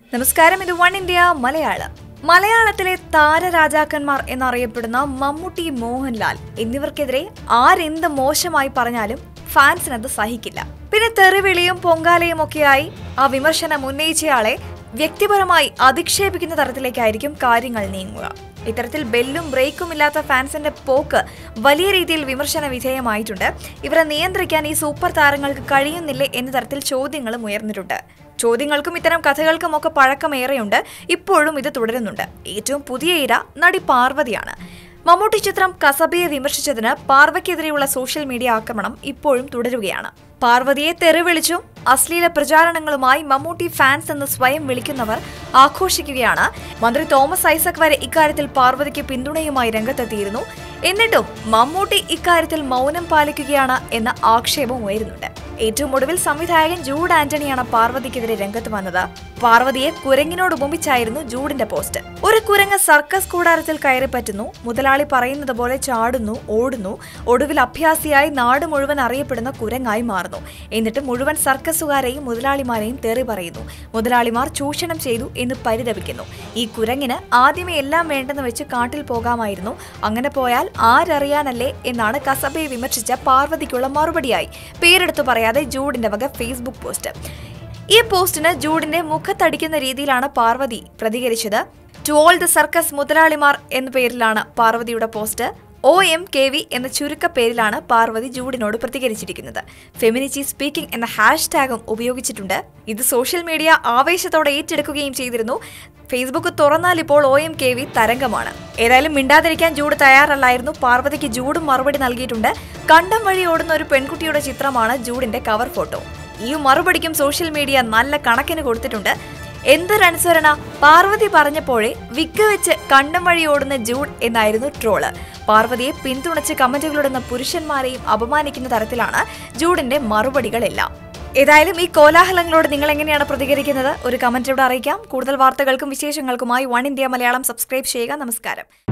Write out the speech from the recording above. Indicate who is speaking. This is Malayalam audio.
Speaker 1: നമസ്കാരം ഇത് വൺ ഇന്ത്യ മലയാളം മലയാളത്തിലെ താരരാജാക്കന്മാർ എന്നറിയപ്പെടുന്ന മമ്മൂട്ടി മോഹൻലാൽ എന്നിവർക്കെതിരെ ആരെന്ത് മോശമായി പറഞ്ഞാലും ഫാൻസിനത് സഹിക്കില്ല പിന്നെ തെറിവിളിയും പൊങ്കാലയും ഒക്കെയായി ആ വിമർശനം ഉന്നയിച്ചയാളെ വ്യക്തിപരമായി അധിക്ഷേപിക്കുന്ന തരത്തിലേക്കായിരിക്കും കാര്യങ്ങൾ നീങ്ങുക ഇത്തരത്തിൽ ബെല്ലും ബ്രേക്കും ഇല്ലാത്ത ഫാൻസിന്റെ പോക്ക് വലിയ രീതിയിൽ വിമർശന വിധേയമായിട്ടുണ്ട് ഇവരെ നിയന്ത്രിക്കാൻ ഈ സൂപ്പർ താരങ്ങൾക്ക് കഴിയുന്നില്ലേ എന്ന തരത്തിൽ ചോദ്യങ്ങളും ഉയർന്നിട്ടുണ്ട് ചോദ്യങ്ങൾക്കും ഇത്തരം കഥകൾക്കും ഒക്കെ പഴക്കമേറെയുണ്ട് ഇപ്പോഴും ഇത് തുടരുന്നുണ്ട് ഏറ്റവും പുതിയ ഇര നടി പാർവതിയാണ് മമ്മൂട്ടി ചിത്രം കസബയെ വിമർശിച്ചതിന് പാർവയ്ക്കെതിരെയുള്ള സോഷ്യൽ മീഡിയ ആക്രമണം ഇപ്പോഴും തുടരുകയാണ് പാർവതിയെ തെറിവിളിച്ചും അശ്ലീല പ്രചാരണങ്ങളുമായി മമ്മൂട്ടി ഫാൻസ് എന്ന് സ്വയം വിളിക്കുന്നവർ ആഘോഷിക്കുകയാണ് മന്ത്രി തോമസ് ഐസക് വരെ ഇക്കാര്യത്തിൽ പാർവതിക്ക് പിന്തുണയുമായി രംഗത്തെത്തിയിരുന്നു എന്നിട്ടും മമ്മൂട്ടി ഇക്കാര്യത്തിൽ മൗനം പാലിക്കുകയാണ് എന്ന ആക്ഷേപം ഉയരുന്നുണ്ട് ഏറ്റവും ഒടുവിൽ സംവിധായകൻ ജൂഡ് ആന്റണിയാണ് പാർവതിക്കെതിരെ രംഗത്ത് വന്നത് പാർവതിയെ കുരങ്ങിനോട് ഉപമിച്ചായിരുന്നു ജൂഡിന്റെ പോസ്റ്റ് ഒരു കുരങ്ങ് സർക്കസ് കൂടാരത്തിൽ കയറി പറ്റുന്നു മുതലാളി പറയുന്നത് പോലെ ചാടുന്നു ഓടുന്നു ഒടുവിൽ അഭ്യാസിയായി നാട് മുഴുവൻ അറിയപ്പെടുന്ന കുരങ്ങായി മാറുന്നു എന്നിട്ട് മുഴുവൻ സർക്കസുകാരെയും മുതലാളിമാരെയും തെറി പറയുന്നു മുതലാളിമാർ ചൂഷണം ചെയ്തു എന്ന് പരിതപിക്കുന്നു ഈ കുരങ്ങിന് ആദ്യമേ എല്ലാം വേണ്ടെന്ന് വെച്ച് കാട്ടിൽ പോകാമായിരുന്നു അങ്ങനെ പോയാൽ ആരറിയാനല്ലേ എന്നാണ് കസബയെ വിമർശിച്ച പാർവതിക്കുള്ള മറുപടിയായി പേരെടുത്തു പറയാതെ ജൂഡിന്റെ വക ഫേസ്ബുക്ക് പോസ്റ്റ് ഈ പോസ്റ്റിന് ജൂഡിന്റെ മുഖത്തടിക്കുന്ന രീതിയിലാണ് പാർവതി പ്രതികരിച്ചത് ടു ഓൾ ദ സർക്കസ് മുതലാളിമാർ എന്ന പേരിലാണ് പാർവതിയുടെ post O M K V എന്ന ചുരുക്കപ്പേരിലാണ് പാർവതി ജൂഡിനോട് പ്രതികരിച്ചിരിക്കുന്നത് ഫെമിനിറ്റി സ്പീക്കിംഗ് എന്ന ഹാഷ് ടാഗും ഉപയോഗിച്ചിട്ടുണ്ട് ഇത് സോഷ്യൽ മീഡിയ ആവേശത്തോടെ ഏറ്റെടുക്കുകയും ചെയ്തിരുന്നു ഫേസ്ബുക്ക് തുറന്നാൽ ഇപ്പോൾ ഒ എം കെ വി തരംഗമാണ് ഏതായാലും മിണ്ടാതിരിക്കാൻ ജൂഡ് തയ്യാറല്ലായിരുന്നു പാർവതിക്ക് ജൂഡും മറുപടി നൽകിയിട്ടുണ്ട് കണ്ടം വഴി ഓടുന്ന ഒരു പെൺകുട്ടിയുടെ ചിത്രമാണ് ജൂഡിന്റെ കവർ ഫോട്ടോ ഈ മറുപടിക്കും സോഷ്യൽ മീഡിയ നല്ല കണക്കിന് കൊടുത്തിട്ടുണ്ട് എന്തൊരനുസരണ പാർവതി പറഞ്ഞപ്പോഴേ വിക്ക് വെച്ച് കണ്ടം വഴി ഓടുന്ന ജൂഡ് എന്നായിരുന്നു ട്രോള് പാർവതിയെ പിന്തുണച്ച് കമന്റുകളിടുന്ന പുരുഷന്മാരെയും അപമാനിക്കുന്ന തരത്തിലാണ് ജൂഡിന്റെ മറുപടികളെല്ലാം ഏതായാലും ഈ കോലാഹലങ്ങളോട് നിങ്ങൾ എങ്ങനെയാണ് പ്രതികരിക്കുന്നത് ഒരു കമന്റിലൂടെ അറിയിക്കാം കൂടുതൽ വാർത്തകൾക്കും വിശേഷങ്ങൾക്കുമായി വൺ ഇന്ത്യ മലയാളം സബ്സ്ക്രൈബ് ചെയ്യുക നമസ്കാരം